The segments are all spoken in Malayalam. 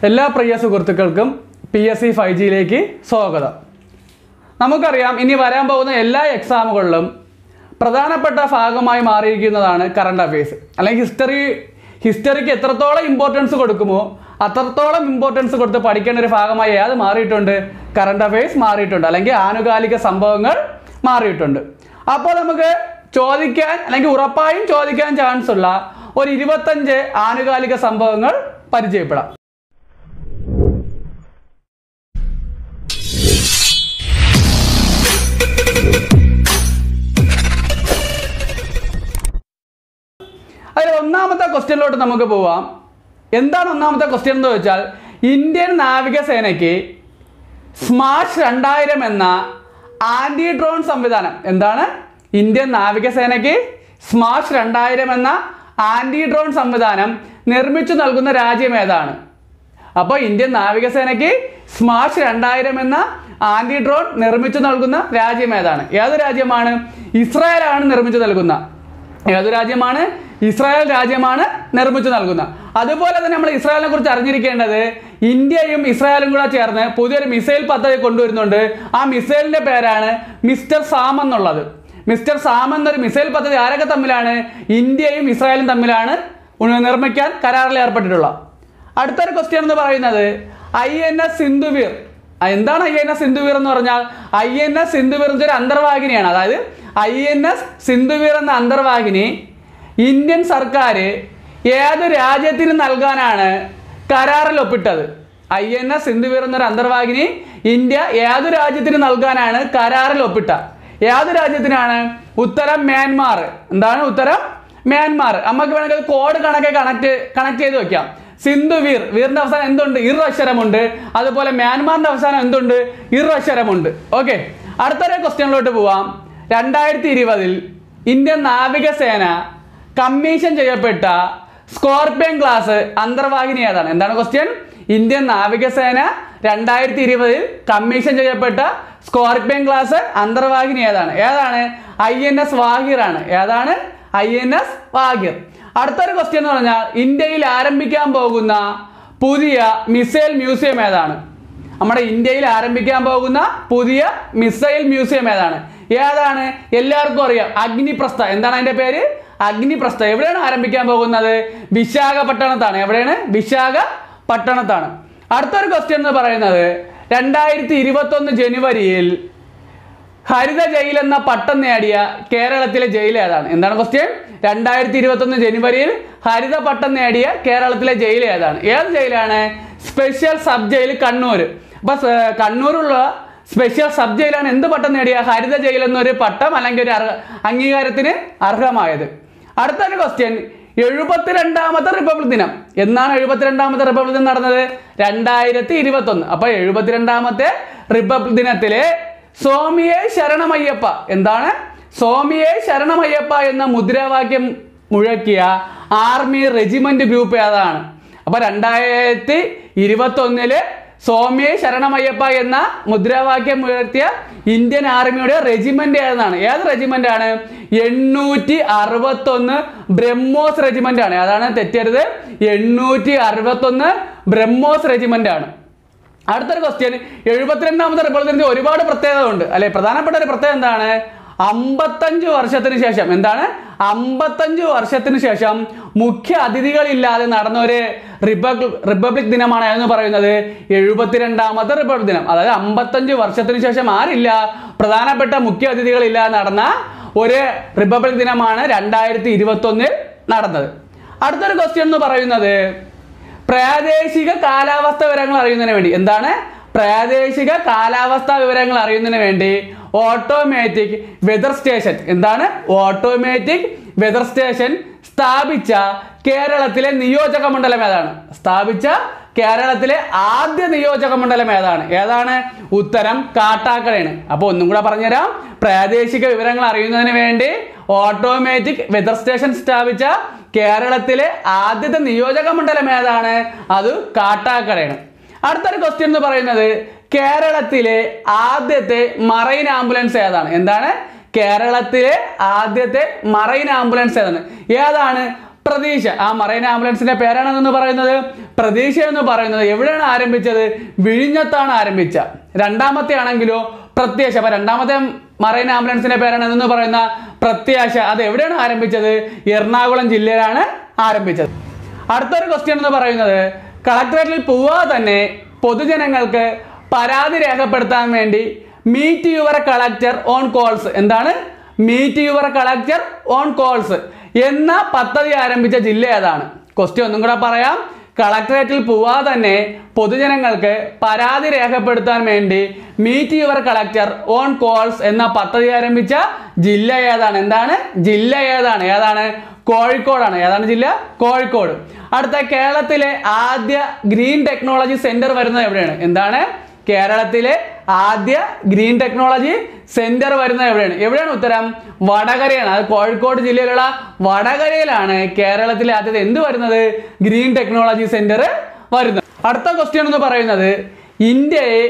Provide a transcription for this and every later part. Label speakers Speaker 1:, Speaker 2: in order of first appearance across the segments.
Speaker 1: എല്ലാ പ്രിയ സുഹൃത്തുക്കൾക്കും പി എസ് സി ഫൈവ് ജിയിലേക്ക് സ്വാഗതം നമുക്കറിയാം ഇനി വരാൻ പോകുന്ന എല്ലാ എക്സാമുകളിലും പ്രധാനപ്പെട്ട ഭാഗമായി മാറിയിരിക്കുന്നതാണ് കറണ്ട് അഫയേഴ്സ് അല്ലെങ്കിൽ ഹിസ്റ്ററി ഹിസ്റ്ററിക്ക് എത്രത്തോളം ഇമ്പോർട്ടൻസ് കൊടുക്കുമോ അത്രത്തോളം ഇമ്പോർട്ടൻസ് കൊടുത്ത് പഠിക്കേണ്ട ഒരു ഭാഗമായി അത് മാറിയിട്ടുണ്ട് കറണ്ട് അഫയേഴ്സ് മാറിയിട്ടുണ്ട് അല്ലെങ്കിൽ ആനുകാലിക സംഭവങ്ങൾ മാറിയിട്ടുണ്ട് അപ്പോൾ നമുക്ക് ചോദിക്കാൻ അല്ലെങ്കിൽ ഉറപ്പായും ചോദിക്കാൻ ചാൻസ് ഉള്ള ഒരു ഇരുപത്തഞ്ച് ആനുകാലിക സംഭവങ്ങൾ പരിചയപ്പെടാം അതിൽ ഒന്നാമത്തെ ക്വസ്റ്റ്യനിലോട്ട് നമുക്ക് പോവാം എന്താണ് ഒന്നാമത്തെ ക്വസ്റ്റ്യൻ എന്ന് വെച്ചാൽ ഇന്ത്യൻ നാവികസേനയ്ക്ക് സ്മാഷ് രണ്ടായിരം എന്ന ആന്റി ഡ്രോൺ സംവിധാനം എന്താണ് ഇന്ത്യൻ നാവികസേനയ്ക്ക് സ്മാഷ് രണ്ടായിരം എന്ന ആന്റി ഡ്രോൺ സംവിധാനം നിർമ്മിച്ചു നൽകുന്ന രാജ്യം ഏതാണ് അപ്പോൾ ഇന്ത്യൻ നാവികസേനയ്ക്ക് സ്മാഷ് രണ്ടായിരം എന്ന ആന്റി ഡ്രോൺ നിർമ്മിച്ചു നൽകുന്ന രാജ്യം ഏതാണ് ഏത് രാജ്യമാണ് ഇസ്രായേലാണ് നിർമ്മിച്ചു നൽകുന്ന ഏത് രാജ്യമാണ് ഇസ്രായേൽ രാജ്യമാണ് നിർമ്മിച്ചു നൽകുന്നത് അതുപോലെ തന്നെ നമ്മൾ ഇസ്രായേലിനെ കുറിച്ച് അറിഞ്ഞിരിക്കേണ്ടത് ഇന്ത്യയും ഇസ്രായേലും കൂടെ ചേർന്ന് പുതിയൊരു മിസൈൽ പദ്ധതി കൊണ്ടുവരുന്നുണ്ട് ആ മിസൈലിന്റെ പേരാണ് മിസ്റ്റർ സാം എന്നുള്ളത് മിസ്റ്റർ സാം എന്നൊരു മിസൈൽ പദ്ധതി ആരൊക്കെ തമ്മിലാണ് ഇന്ത്യയും ഇസ്രായേലും തമ്മിലാണ് ഉ- നിർമ്മിക്കാൻ കരാറിൽ ഏർപ്പെട്ടിട്ടുള്ളത് അടുത്തൊരു ക്വസ്റ്റ്യൻ എന്ന് പറയുന്നത് ഐ എൻ എസ് സിന്ധുവീർ ആ, എന്താണ് ഐ എൻ എസ് സിന്ധുവീർ എന്ന് പറഞ്ഞാൽ ഐ എൻ എസ് സിന്ധുവീർ എന്ന് ഒരു അന്തർവാഹിനിയാണ് അതായത് ഐ എൻ എസ് സിന്ധുവീർ എന്ന അന്തർവാഹിനി ഇന്ത്യൻ സർക്കാർ ഏത് രാജ്യത്തിന് നൽകാനാണ് കരാറിൽ ഒപ്പിട്ടത് ഐ എൻ എസ് സിന്ധുവീർ എന്നൊരു അന്തർവാഹിനി ഇന്ത്യ ഏത് രാജ്യത്തിന് നൽകാനാണ് കരാറിൽ ഒപ്പിട്ട ഏത് രാജ്യത്തിനാണ് ഉത്തരം മ്യാൻമാർ എന്താണ് ഉത്തരം മ്യാൻമാർ നമുക്ക് വേണമെങ്കിൽ കോഡ് കണക്കെ കണക്ട് കണക്ട് ചെയ്ത് വെക്കാം സിന്ധു വീർ വീറിന്റെ അവസാനം എന്തുണ്ട് ഇർ അക്ഷരമുണ്ട് അതുപോലെ മ്യാൻമാറിന്റെ അവസാനം എന്തുണ്ട് ഇർ അക്ഷരമുണ്ട് ഓക്കെ അടുത്തൊരു ക്വസ്റ്റ്യനിലോട്ട് പോവാം രണ്ടായിരത്തി ഇരുപതിൽ ഇന്ത്യൻ നാവികസേന കമ്മീഷൻ ചെയ്യപ്പെട്ട സ്കോർപ്പിയൻ ക്ലാസ് അന്തർവാഹിനി ഏതാണ് എന്താണ് ക്വസ്റ്റ്യൻ ഇന്ത്യൻ നാവികസേന രണ്ടായിരത്തി ഇരുപതിൽ കമ്മീഷൻ ചെയ്യപ്പെട്ട സ്കോർപ്പിയൻ ക്ലാസ് അന്തർവാഹിനി ഏതാണ് ഏതാണ് ഐ എൻ എസ് വാഹിറാണ് ഏതാണ് ഐ എൻ എസ് വാഹിർ അടുത്തൊരു ക്വസ്റ്റ്യൻ എന്ന് പറഞ്ഞാൽ ഇന്ത്യയിൽ ആരംഭിക്കാൻ പോകുന്ന പുതിയ മിസൈൽ മ്യൂസിയം ഏതാണ് നമ്മുടെ ഇന്ത്യയിൽ ആരംഭിക്കാൻ പോകുന്ന പുതിയ മിസൈൽ മ്യൂസിയം ഏതാണ് ഏതാണ് എല്ലാവർക്കും അറിയാം അഗ്നിപ്രസ്ഥ എന്താണ് അതിന്റെ പേര് അഗ്നിപ്രസ്ഥ എവിടെയാണ് ആരംഭിക്കാൻ പോകുന്നത് വിശാഖപട്ടണത്താണ് എവിടെയാണ് വിശാഖപട്ടണത്താണ് അടുത്തൊരു ക്വസ്റ്റ്യൻ എന്ന് പറയുന്നത് രണ്ടായിരത്തി ഇരുപത്തി ഒന്ന് ജനുവരിയിൽ ഹരിത ജയിൽ എന്ന പട്ടം നേടിയ കേരളത്തിലെ ജയിൽ ഏതാണ് എന്താണ് ക്വസ്റ്റ്യൻ രണ്ടായിരത്തി ഇരുപത്തി ഒന്ന് ജനുവരിയിൽ ഹരിത പട്ടം നേടിയ കേരളത്തിലെ ജയിൽ ഏതാണ് ഏത് ജയിലാണ് സ്പെഷ്യൽ സബ് ജയിൽ കണ്ണൂർ അപ്പൊ സ- കണ്ണൂരുള്ള സ്പെഷ്യൽ സബ് ജയിലാണ് എന്ത് പട്ടം നേടിയ ഹരിത ജയിൽ എന്നൊരു പട്ടം അല്ലെങ്കിൽ ഒരു അർഹ- അംഗീകാരത്തിന് അർഹമായത് അടുത്തൊരു ക്വസ്റ്റ്യൻ എഴുപത്തിരണ്ടാമത്തെ റിപ്പബ്ലിക് ദിനം എന്നാണ് എഴുപത്തിരണ്ടാമത്തെ റിപ്പബ്ലിക് ദിനം നടന്നത് രണ്ടായിരത്തി ഇരുപത്തി ഒന്ന് അപ്പൊ എഴുപത്തിരണ്ടാമത്തെ റിപ്പബ്ലിക് ദിനത്തിലെ സ്വാമിയെ ശരണമയ്യപ്പ എന്താണ് സ്വാമിയെ ശരണമയ്യപ്പ എന്ന മുദ്രാവാക്യം മുഴക്കിയ ആർമി റെജിമെന്റ് ഗ്രൂപ്പ് ഏതാണ് അപ്പൊ രണ്ടായിരത്തി ഇരുപത്തി ഒന്നില് സ്വാമിയെ ശരണമയ്യപ്പ എന്ന മുദ്രാവാക്യം ഉയർത്തിയ ഇന്ത്യൻ ആർമിയുടെ റെജിമെന്റ് ഏതാണ് ഏത് റെജിമെന്റ് ആണ് എണ്ണൂറ്റി അറുപത്തി ഒന്ന് ബ്രഹ്മോസ് റെജിമെന്റ് ആണ് അതാണ് തെറ്റരുത് എണ്ണൂറ്റി അറുപത്തി ഒന്ന് ബ്രഹ്മോസ് റെജിമെന്റ് ആണ് അടുത്തൊരു ക്വസ്റ്റ്യൻ എഴുപത്തിരണ്ടാമത്തെ റിപ്പബ്ലിക്കിന്റെ ഒരുപാട് പ്രത്യേകത ഉണ്ട് അല്ലെ പ്രധാനപ്പെട്ട ഒരു പ്രത്യേകത എന്താണ് അമ്പത്തഞ്ച് വർഷത്തിന് ശേഷം എന്താണ് അമ്പത്തഞ്ച് വർഷത്തിന് ശേഷം മുഖ്യ അതിഥികളില്ലാതെ നടന്ന ഒരു റിപ്പബ്ലിക് റിപ്പബ്ലിക് ദിനമാണ് എന്ന് പറയുന്നത് എഴുപത്തിരണ്ടാമത്തെ റിപ്പബ്ലിക് ദിനം അതായത് അമ്പത്തഞ്ച് വർഷത്തിന് ശേഷം ആരില്ല പ്രധാനപ്പെട്ട മുഖ്യ അതിഥികളില്ലാതെ നടന്ന ഒരു റിപ്പബ്ലിക് ദിനമാണ് രണ്ടായിരത്തി ഇരുപത്തി ഒന്നിൽ നടന്നത് അടുത്തൊരു ക്വസ്റ്റ്യൻ എന്ന് പറയുന്നത് പ്രാദേശിക കാലാവസ്ഥ വിവരങ്ങൾ അറിയുന്നതിന് വേണ്ടി എന്താണ് പ്രാദേശിക കാലാവസ്ഥാ വിവരങ്ങൾ അറിയുന്നതിന് വേണ്ടി ഓട്ടോമാറ്റിക് വെതർ സ്റ്റേഷൻ എന്താണ് ഓട്ടോമാറ്റിക് വെതർ സ്റ്റേഷൻ സ്ഥാപിച്ച കേരളത്തിലെ നിയോജക മണ്ഡലം ഏതാണ് സ്ഥാപിച്ച കേരളത്തിലെ ആദ്യ നിയോജക മണ്ഡലം ഏതാണ് ഏതാണ് ഉത്തരം കാട്ടാക്കടയാണ് അപ്പോൾ ഒന്നും കൂടെ പറഞ്ഞുതരാം പ്രാദേശിക വിവരങ്ങൾ അറിയുന്നതിന് വേണ്ടി ഓട്ടോമാറ്റിക് വെതർ സ്റ്റേഷൻ സ്ഥാപിച്ച കേരളത്തിലെ ആദ്യത്തെ നിയോജക മണ്ഡലം ഏതാണ് അത് കാട്ടാക്കടയാണ് അടുത്തൊരു ക്വസ്റ്റ്യൻ എന്ന് പറയുന്നത് കേരളത്തിലെ ആദ്യത്തെ മറൈൻ ആംബുലൻസ് ഏതാണ് എന്താണ് കേരളത്തിലെ ആദ്യത്തെ മറൈൻ ആംബുലൻസ് ഏതാണ് ഏതാണ് പ്രതീക്ഷ ആ മറൈൻ ആംബുലൻസിന്റെ പേരാണെന്ന് പറയുന്നത് പ്രതീക്ഷ എന്ന് പറയുന്നത് എവിടെയാണ് ആരംഭിച്ചത് വിഴിഞ്ഞത്താണ് ആരംഭിച്ച രണ്ടാമത്തെ ആണെങ്കിലോ പ്രത്യാശ അപ്പൊ രണ്ടാമത്തെ മറൈൻ ആംബുലൻസിന്റെ പേരാണ് എന്ന് പറയുന്ന പ്രത്യാശ അത് എവിടെയാണ് ആരംഭിച്ചത് എറണാകുളം ജില്ലയിലാണ് ആരംഭിച്ചത് അടുത്തൊരു ക്വസ്റ്റ്യൻ എന്ന് പറയുന്നത് കളക്ടറേറ്റിൽ പോവാതെ തന്നെ പൊതുജനങ്ങൾക്ക് പരാതി രേഖപ്പെടുത്താൻ വേണ്ടി meet your collector on calls എന്താണ് meet your collector on calls എന്ന പദ്ധതി ആരംഭിച്ച ജില്ല ഏതാണ് ക്വസ്റ്റ്യൻ ഒന്നും കൂടെ പറയാം കളക്ടറേറ്റിൽ പോവാതെ തന്നെ പൊതുജനങ്ങൾക്ക് പരാതി രേഖപ്പെടുത്താൻ വേണ്ടി meet your collector on calls എന്ന പദ്ധതി ആരംഭിച്ച ജില്ല ഏതാണ് എന്താണ് ജില്ല ഏതാണ് ഏതാണ് കോഴിക്കോടാണ് ഏതാണ് ജില്ല കോഴിക്കോട് അടുത്ത കേരളത്തിലെ ആദ്യ ഗ്രീൻ ടെക്നോളജി സെന്റർ വരുന്നത് എവിടെയാണ് എന്താണ് കേരളത്തിലെ ആദ്യ ഗ്രീൻ ടെക്നോളജി സെന്റർ വരുന്നത് എവിടെയാണ് എവിടെയാണ് ഉത്തരം വടകരയാണ് അത് കോഴിക്കോട് ജില്ലയിലുള്ള വടകരയിലാണ് കേരളത്തിലെ ആദ്യത്തെ എന്ത് വരുന്നത് ഗ്രീൻ ടെക്നോളജി സെന്റർ വരുന്നത് അടുത്ത ക്വസ്റ്റ്യൻ എന്ന് പറയുന്നത് ഇന്ത്യയെ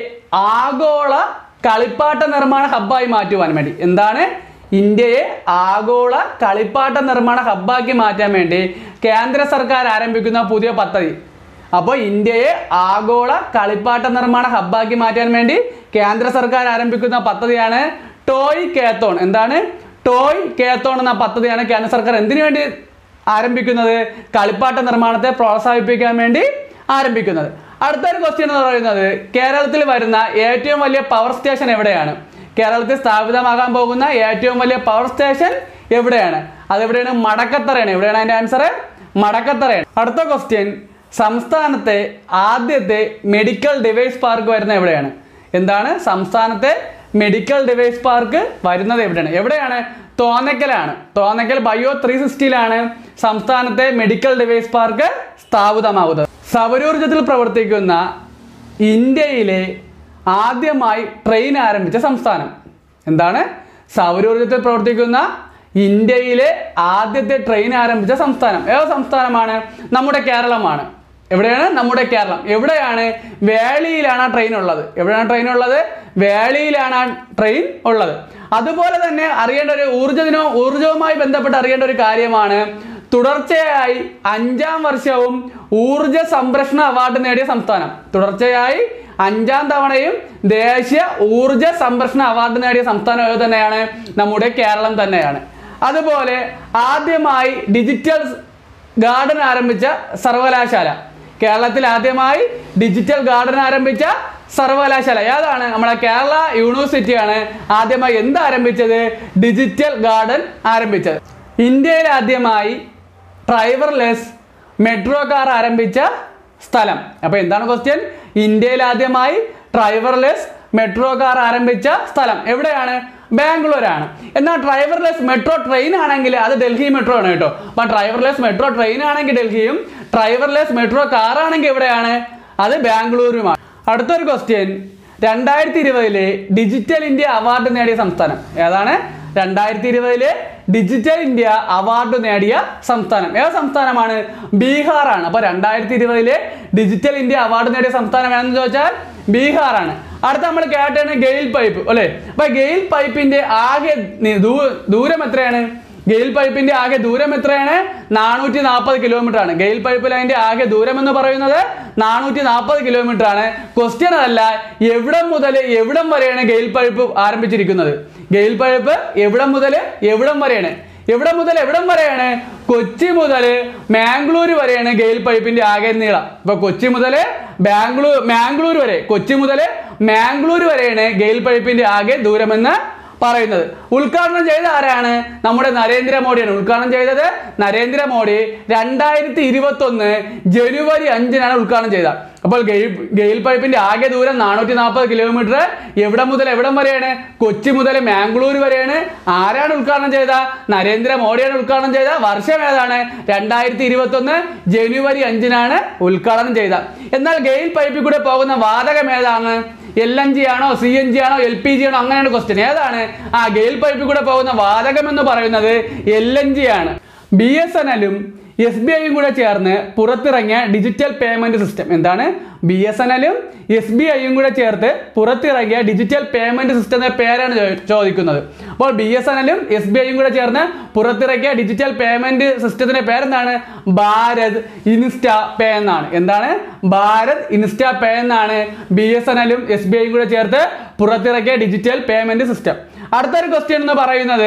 Speaker 1: ആഗോള കളിപ്പാട്ട നിർമ്മാണ ഹബ്ബായി മാറ്റുവാൻ വേണ്ടി എന്താണ് ഇന്ത്യയെ ആഗോള കളിപ്പാട്ട നിർമ്മാണ ഹബ്ബാക്കി മാറ്റാൻ വേണ്ടി കേന്ദ്ര സർക്കാർ ആരംഭിക്കുന്ന പുതിയ പദ്ധതി അപ്പോൾ ഇന്ത്യയെ ആഗോള കളിപ്പാട്ട നിർമ്മാണ ഹബ്ബാക്കി മാറ്റാൻ വേണ്ടി കേന്ദ്ര സർക്കാർ ആരംഭിക്കുന്ന പദ്ധതിയാണ് ടോയ് കേത്തോൺ എന്താണ് ടോയ് കേത്തോൺ എന്ന പദ്ധതിയാണ് കേന്ദ്ര സർക്കാർ എന്തിനു വേണ്ടി ആരംഭിക്കുന്നത് കളിപ്പാട്ട നിർമ്മാണത്തെ പ്രോത്സാഹിപ്പിക്കാൻ വേണ്ടി ആരംഭിക്കുന്നത് അടുത്തൊരു ക്വസ്റ്റ്യൻ എന്ന് പറയുന്നത് കേരളത്തിൽ വരുന്ന ഏറ്റവും വലിയ പവർ സ്റ്റേഷൻ എവിടെയാണ് കേരളത്തിൽ സ്ഥാപിതമാകാൻ പോകുന്ന ഏറ്റവും വലിയ പവർ സ്റ്റേഷൻ എവിടെയാണ് അതെവിടെയാണ് മടക്കത്തറയാണ് എവിടെയാണ് അതിന്റെ ആൻസർ മടക്കത്തറയാണ് അടുത്ത ക്വസ്റ്റ്യൻ സംസ്ഥാനത്തെ ആദ്യത്തെ മെഡിക്കൽ ഡിവൈസ് പാർക്ക് വരുന്നത് എവിടെയാണ് എന്താണ് സംസ്ഥാനത്തെ മെഡിക്കൽ ഡിവൈസ് പാർക്ക് വരുന്നത് എവിടെയാണ് എവിടെയാണ് തോന്നക്കലാണ് തോന്നക്കൽ ബയോ ത്രീ സിക്സ്റ്റിയിലാണ് സംസ്ഥാനത്തെ മെഡിക്കൽ ഡിവൈസ് പാർക്ക് സ്ഥാപിതമാകുന്നത് സൗരോർജ്ജത്തിൽ പ്രവർത്തിക്കുന്ന ഇന്ത്യയിലെ ആദ്യമായി ട്രെയിൻ ആരംഭിച്ച സംസ്ഥാനം എന്താണ് സൗരോർജ്ജത്തിൽ പ്രവർത്തിക്കുന്ന ഇന്ത്യയിലെ ആദ്യത്തെ ട്രെയിൻ ആരംഭിച്ച സംസ്ഥാനം ഏത് സംസ്ഥാനമാണ് നമ്മുടെ കേരളമാണ് എവിടെയാണ് നമ്മുടെ കേരളം എവിടെയാണ് വേളിയിലാണ് ആ ട്രെയിൻ ഉള്ളത് എവിടെയാണ് ട്രെയിൻ ഉള്ളത് വേളിയിലാണ് ആ ട്രെയിൻ ഉള്ളത് അതുപോലെ തന്നെ അറിയേണ്ട ഒരു ഊർജ്ജത്തിനോ ഊർജവുമായി ബന്ധപ്പെട്ട് അറിയേണ്ട ഒരു കാര്യമാണ് തുടർച്ചയായി അഞ്ചാം വർഷവും ഊർജ സംരക്ഷണ അവാർഡ് നേടിയ സംസ്ഥാനം തുടർച്ചയായി അഞ്ചാം തവണയും ദേശീയ ഊർജ സംരക്ഷണ അവാർഡ് നേടിയ സംസ്ഥാനം ഏത് തന്നെയാണ് നമ്മുടെ കേരളം തന്നെയാണ് അതുപോലെ ആദ്യമായി ഡിജിറ്റൽ ഗാർഡൻ ആരംഭിച്ച സർവകലാശാല കേരളത്തിൽ ആദ്യമായി ഡിജിറ്റൽ ഗാർഡൻ ആരംഭിച്ച സർവകലാശാല ഏതാണ് നമ്മളെ കേരള യൂണിവേഴ്സിറ്റിയാണ് ആദ്യമായി എന്ത് ആരംഭിച്ചത് ഡിജിറ്റൽ ഗാർഡൻ ആരംഭിച്ചത് ഇന്ത്യയിൽ ആദ്യമായി ഡ്രൈവർലെസ് മെട്രോ കാർ ആരംഭിച്ച സ്ഥലം അപ്പൊ എന്താണ് ക്വസ്റ്റ്യൻ ഇന്ത്യയിൽ ആദ്യമായി ഡ്രൈവർലെസ് മെട്രോ കാർ ആരംഭിച്ച സ്ഥലം എവിടെയാണ് ബാംഗ്ലൂരാണ് എന്നാൽ ഡ്രൈവർലെസ് മെട്രോ ട്രെയിൻ ആണെങ്കിൽ അത് ഡൽഹി മെട്രോ ആണ് കേട്ടോ അപ്പൊ ഡ്രൈവർലെസ് മെട്രോ ട്രെയിൻ ആണെങ്കിൽ ഡൽഹിയും ഡ്രൈവർലെസ് മെട്രോ കാർ ആണെങ്കിൽ എവിടെയാണ് അത് ബാംഗ്ലൂരുമാണ് അടുത്തൊരു ക്വസ്റ്റ്യൻ രണ്ടായിരത്തി ഇരുപതിലെ ഡിജിറ്റൽ ഇന്ത്യ അവാർഡ് നേടിയ സംസ്ഥാനം ഏതാണ് രണ്ടായിരത്തി ഇരുപതിലെ ഡിജിറ്റൽ ഇന്ത്യ അവാർഡ് നേടിയ സംസ്ഥാനം ഏത് സംസ്ഥാനമാണ് ബീഹാറാണ് അപ്പൊ രണ്ടായിരത്തി ഇരുപതിലെ ഡിജിറ്റൽ ഇന്ത്യ അവാർഡ് നേടിയ സംസ്ഥാനം ഏതെന്ന് ചോദിച്ചാൽ ബീഹാറാണ് അടുത്ത നമ്മൾ കേട്ടാണ് ഗെയിൽ പൈപ്പ് അല്ലെ അപ്പൊ ഗെയിൽ പൈപ്പിന്റെ ആകെ നി- ദൂ- ദൂരം എത്രയാണ് ഗെയിൽ പൈപ്പിന്റെ ആകെ ദൂരം എത്രയാണ് നാനൂറ്റി നാൽപ്പത് കിലോമീറ്റർ ആണ് ഗെയിൽ പൈപ്പ് ലൈനിന്റെ ആകെ ദൂരം എന്ന് പറയുന്നത് നാനൂറ്റി നാൽപ്പത് കിലോമീറ്റർ ആണ് ക്വസ്റ്റ്യൻ അതല്ല എവിടം മുതൽ എവിടം വരെയാണ് ഗെയിൽ പൈപ്പ് ആരംഭിച്ചിരിക്കുന്നത് ഗെയിൽ പൈപ്പ് എവിടം മുതൽ എവിടം വരെയാണ് എവിടം മുതൽ എവിടം വരെയാണ് കൊച്ചി മുതൽ മാംഗ്ലൂർ വരെയാണ് ഗെയിൽ പൈപ്പിന്റെ ആകെ നീളം ഇപ്പൊ കൊച്ചി മുതൽ ബാംഗ്ലൂർ മാംഗ്ലൂർ വരെ കൊച്ചി മുതൽ മാംഗ്ലൂർ വരെയാണ് ഗെയിൽ പൈപ്പിന്റെ ആകെ ദൂരമെന്ന് പറയുന്നത് ഉദ്ഘാടനം ചെയ്ത ആരാണ് നമ്മുടെ നരേന്ദ്രമോദിയാണ് ഉദ്ഘാടനം ചെയ്തത് നരേന്ദ്രമോദി രണ്ടായിരത്തി ഇരുപത്തി ഒന്ന് ജനുവരി അഞ്ചിനാണ് ഉദ്ഘാടനം ചെയ്തത് അപ്പോൾ ഗെയിൽ ഗെയിൽ പൈപ്പിന്റെ ആകെ ദൂരം നാനൂറ്റി നാൽപ്പത് കിലോമീറ്റർ എവിടെ മുതൽ എവിടം വരെയാണ് കൊച്ചി മുതൽ മാംഗ്ലൂർ വരെയാണ് ആരാണ് ഉദ്ഘാടനം ചെയ്ത നരേന്ദ്രമോദിയാണ് ഉദ്ഘാടനം ചെയ്ത വർഷം ഏതാണ് രണ്ടായിരത്തി ഇരുപത്തി ഒന്ന് ജനുവരി അഞ്ചിനാണ് ഉദ്ഘാടനം ചെയ്ത എന്നാൽ ഗെയിൽ പൈപ്പിൽ കൂടെ പോകുന്ന വാതകം ഏതാണ് എൽ എൻ ജി ആണോ സി എൻ ജി ആണോ എൽ പി ജി ആണോ അങ്ങനെയാണ് ക്വസ്റ്റ്യൻ ഏതാണ് ആ ഗെയിൽ പൈപ്പിൽ കൂടെ പോകുന്ന വാതകം എന്ന് പറയുന്നത് എൽ എൻ ജി ആണ് ബി എസ് എൻ എല്ലും എസ് ബി ഐയും കൂടെ ചേർന്ന് പുറത്തിറങ്ങിയ ഡിജിറ്റൽ പേയ്മെന്റ് സിസ്റ്റം എന്താണ് ബി എസ് എൻ എല്ലും എസ് ബി ഐയും കൂടെ ചേർത്ത് പുറത്തിറങ്ങിയ ഡിജിറ്റൽ പേയ്മെന്റ് സിസ്റ്റത്തിന്റെ പേരാണ് ചോ- ചോദിക്കുന്നത് അപ്പോൾ ബി എസ് എൻ എല്ലും എസ് ബി ഐയും കൂടെ ചേർന്ന് പുറത്തിറക്കിയ ഡിജിറ്റൽ പേയ്മെന്റ് സിസ്റ്റത്തിന്റെ പേരെന്താണ് ഭാരത് ഇൻസ്റ്റ പേ എന്നാണ് എന്താണ് ഭാരത് ഇൻസ്റ്റ പേ എന്നാണ് ബി എസ് എൻ എല്ലും എസ് ബി ഐയും കൂടെ ചേർത്ത് പുറത്തിറക്കിയ ഡിജിറ്റൽ പേയ്മെന്റ് സിസ്റ്റം അടുത്തൊരു ക്വസ്റ്റ്യൻ എന്ന് പറയുന്നത്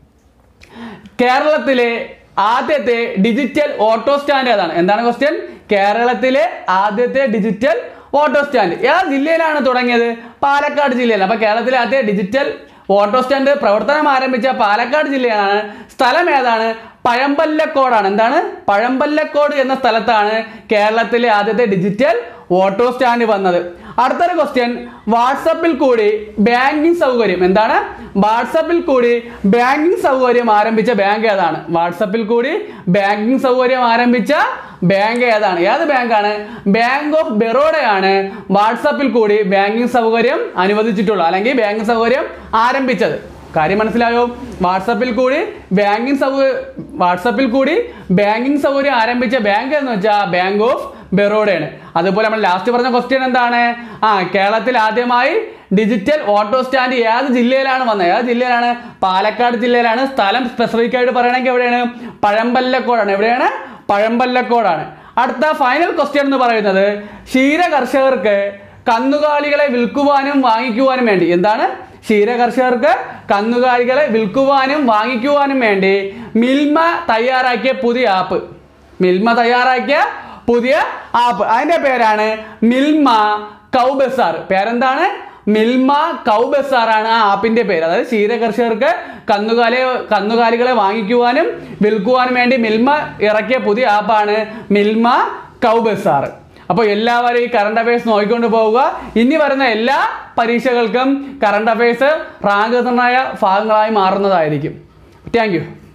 Speaker 1: കേരളത്തിലെ ആദ്യത്തെ ഡിജിറ്റൽ ഓട്ടോ സ്റ്റാൻഡ് ഏതാണ് എന്താണ് ക്വസ്റ്റ്യൻ കേരളത്തിലെ ആദ്യത്തെ ഡിജിറ്റൽ ഓട്ടോ സ്റ്റാൻഡ് ഏത് ജില്ലയിലാണ് തുടങ്ങിയത് പാലക്കാട് ജില്ലയിലാണ് അപ്പൊ കേരളത്തിലെ ആദ്യ ഡിജിറ്റൽ ഓട്ടോ സ്റ്റാൻഡ് പ്രവർത്തനം ആരംഭിച്ച പാലക്കാട് ജില്ലയാണ് സ്ഥലം ഏതാണ് പഴമ്പല്ലക്കോടാണ് എന്താണ് പഴമ്പല്ലക്കോട് എന്ന സ്ഥലത്താണ് കേരളത്തിലെ ആദ്യത്തെ ഡിജിറ്റൽ ഓട്ടോ സ്റ്റാൻഡ് വന്നത് അടുത്തൊരു ക്വസ്റ്റ്യൻ വാട്സപ്പിൽ കൂടി ബാങ്കിങ് സൗകര്യം എന്താണ് വാട്സപ്പിൽ കൂടി ബാങ്കിങ് സൗകര്യം ആരംഭിച്ച ബാങ്ക് ഏതാണ് വാട്സപ്പിൽ കൂടി ബാങ്കിങ് സൗകര്യം ആരംഭിച്ച ബാങ്ക് ഏതാണ് ഏത് ബാങ്കാണ് ബാങ്ക് ഓഫ് ബറോഡയാണ് വാട്സപ്പിൽ കൂടി ബാങ്കിങ് സൗകര്യം അനുവദിച്ചിട്ടുള്ളത് അല്ലെങ്കിൽ ബാങ്കിങ് സൗകര്യം ആരംഭിച്ചത് കാര്യം മനസ്സിലായോ വാട്സപ്പിൽ കൂടി ബാങ്കിങ് സൗകര്യം വാട്സപ്പിൽ കൂടി ബാങ്കിങ് സൗകര്യം ആരംഭിച്ച ബാങ്ക് എന്ന് വെച്ചാൽ ബാങ്ക് ഓഫ് ബറോഡയാണ് അതുപോലെ നമ്മൾ ലാസ്റ്റ് പറഞ്ഞ ക്വസ്റ്റ്യൻ എന്താണ് ആ കേരളത്തിൽ ആദ്യമായി ഡിജിറ്റൽ ഓട്ടോ സ്റ്റാൻഡ് ഏത് ജില്ലയിലാണ് വന്നത് ഏത് ജില്ലയിലാണ് പാലക്കാട് ജില്ലയിലാണ് സ്ഥലം സ്പെസിഫിക് ആയിട്ട് പറയണമെങ്കിൽ എവിടെയാണ് പഴമ്പല്ലക്കോടാണ് എവിടെയാണ് പഴമ്പല്ലക്കോടാണ് അടുത്ത ഫൈനൽ ക്വസ്റ്റ്യൻ എന്ന് പറയുന്നത് ക്ഷീര കർഷകർക്ക് കന്നുകാലികളെ വിൽക്കുവാനും വാങ്ങിക്കുവാനും വേണ്ടി എന്താണ് ക്ഷീര കർഷകർക്ക് കന്നുകാലികളെ വിൽക്കുവാനും വാങ്ങിക്കുവാനും വേണ്ടി മിൽമ തയ്യാറാക്കിയ പുതിയ ആപ്പ് മിൽമ തയ്യാറാക്കിയ പുതിയ ആപ്പ് അതിന്റെ പേരാണ് മിൽമ കൗ ബസാർ പേരെന്താണ് മിൽമ കൗ ബസാർ ആണ് ആ ആപ്പിന്റെ പേര് അതായത് ക്ഷീര കർഷകർക്ക് കന്നുകാലി കന്നുകാലികളെ വാങ്ങിക്കുവാനും വിൽക്കുവാനും വേണ്ടി മിൽമ ഇറക്കിയ പുതിയ ആപ്പാണ് മിൽമ കൗ ബസാർ അപ്പോൾ എല്ലാവരും ഈ കറണ്ട് അഫയേഴ്സ് നോക്കിക്കൊണ്ട് പോവുക ഇനി വരുന്ന എല്ലാ പരീക്ഷകൾക്കും കറണ്ട് അഫയേഴ്സ് റാങ്ക് നിർണയ ഭാഗങ്ങളായി മാറുന്നതായിരിക്കും താങ്ക് യു